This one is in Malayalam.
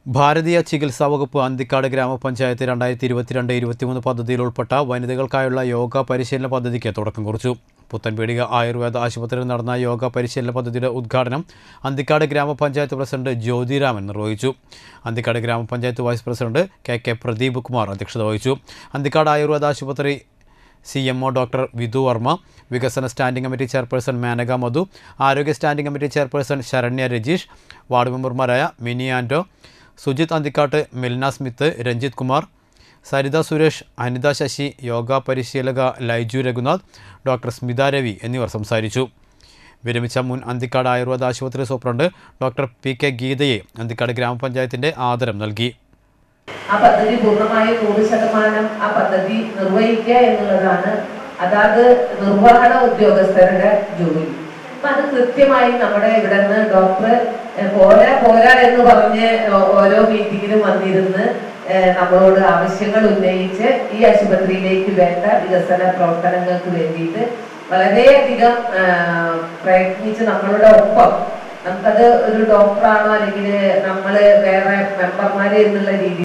ഭാരതീയ ചികിത്സാ വകുപ്പ് അന്തിക്കാട് ഗ്രാമപഞ്ചായത്ത് രണ്ടായിരത്തി ഇരുപത്തിരണ്ട് ഇരുപത്തിമൂന്ന് പദ്ധതിയിൽ ഉൾപ്പെട്ട വനിതകൾക്കായുള്ള യോഗ പരിശീലന പദ്ധതിക്ക് തുടക്കം കുറിച്ചു പുത്തൻപീടിക ആയുർവേദ ആശുപത്രിയിൽ നടന്ന യോഗ പരിശീലന പദ്ധതിയുടെ ഉദ്ഘാടനം അന്തിക്കാട് ഗ്രാമപഞ്ചായത്ത് പ്രസിഡന്റ് ജ്യോതിരാമൻ നിർവഹിച്ചു Anthikad gramapanchayat vice president K K Pradeep Kumar അധ്യക്ഷത വഹിച്ചു അന്തിക്കാട് ആയുർവേദ ആശുപത്രി C M O doctor Vidhu Varma വികസന standing committee chairperson Menaka Madhu ആരോഗ്യ standing committee chairperson Saranya Rajeesh ward മെമ്പർമാരായ മിനി ആൻറ്റോ സുജിത് അന്തിക്കാട്ട് മിൽന സ്മിത്ത് രഞ്ജിത്ത് കുമാർ സരിത സുരേഷ് അനിത ശശി യോഗ പരിശീലക ലൈജു രഘുനാഥ് ഡോക്ടർ സ്മിത രവി എന്നിവർ സംസാരിച്ചു വിരമിച്ച മുൻ അന്തിക്കാട് ആയുർവേദ ആശുപത്രി സൂപ്രണ്ട് ഡോക്ടർ പി കെ ഗീതയെ അന്തിക്കാട് ഗ്രാമപഞ്ചായത്തിൻ്റെ ആദരം നൽകി ആ പദ്ധതി പൂർണ്ണമായും നൂറ് ശതമാനം ആ പദ്ധതി നിർവഹിക്കുക എന്നുള്ളതാണ് അതാത് നിർവഹണ ഉദ്യോഗസ്ഥരുടെ ജോലി അപ്പൊ അത് കൃത്യമായി നമ്മുടെ ഇവിടെ നിന്ന് ഡോക്ടർ ഏഹ്, പോരാ പോരാ എന്ന് പറഞ്ഞ് ഓ- ഓരോ മീറ്റിങ്ങിലും വന്നിരുന്ന് ഏഹ്, നമ്മളോട് ആവശ്യങ്ങൾ ഉന്നയിച്ച് ഈ ആശുപത്രിയിലേക്ക് വേണ്ട വികസന പ്രവർത്തനങ്ങൾക്ക് വേണ്ടിയിട്ട് വളരെയധികം ആഹ്, പ്രയത്നിച്ച് നമ്മളുടെ ഒപ്പം നമുക്കത് ഒരു ഡോക്ടറാണോ അല്ലെങ്കിൽ നമ്മള് വേറെ മെമ്പർമാര് എന്നുള്ള രീതിയിൽ